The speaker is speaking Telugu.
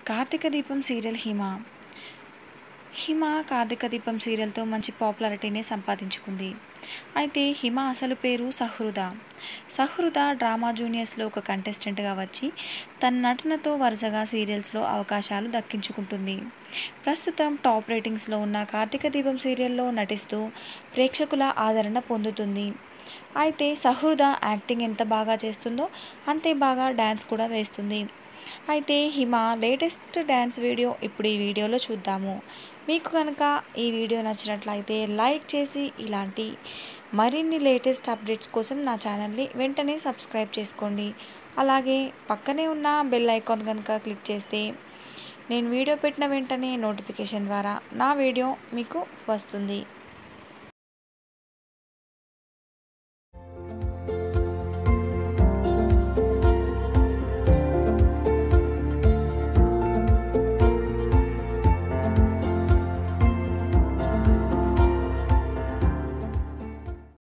కార్తీక దీపం సీరియల్ హిమ హిమ కార్తీక దీపం సీరియల్తో మంచి పాపులారిటీని సంపాదించుకుంది అయితే హిమ అసలు పేరు సహృద సహృద డ్రామా జూనియర్స్లో ఒక కంటెస్టెంట్గా వచ్చి తన నటనతో వరుసగా సీరియల్స్లో అవకాశాలు దక్కించుకుంటుంది ప్రస్తుతం టాప్ రేటింగ్స్లో ఉన్న కార్తీక దీపం సీరియల్లో నటిస్తూ ప్రేక్షకుల ఆదరణ పొందుతుంది అయితే సహృద యాక్టింగ్ ఎంత బాగా చేస్తుందో అంతే బాగా డ్యాన్స్ కూడా వేస్తుంది అయితే హిమ లేటెస్ట్ డ్యాన్స్ వీడియో ఇప్పుడు ఈ వీడియోలో చూద్దాము మీకు కనుక ఈ వీడియో నచ్చినట్లయితే లైక్ చేసి ఇలాంటి మరిన్ని లేటెస్ట్ అప్డేట్స్ కోసం నా ఛానల్ని వెంటనే సబ్స్క్రైబ్ చేసుకోండి అలాగే పక్కనే ఉన్న బెల్ ఐకాన్ కనుక క్లిక్ చేస్తే నేను వీడియో పెట్టిన వెంటనే నోటిఫికేషన్ ద్వారా నా వీడియో మీకు వస్తుంది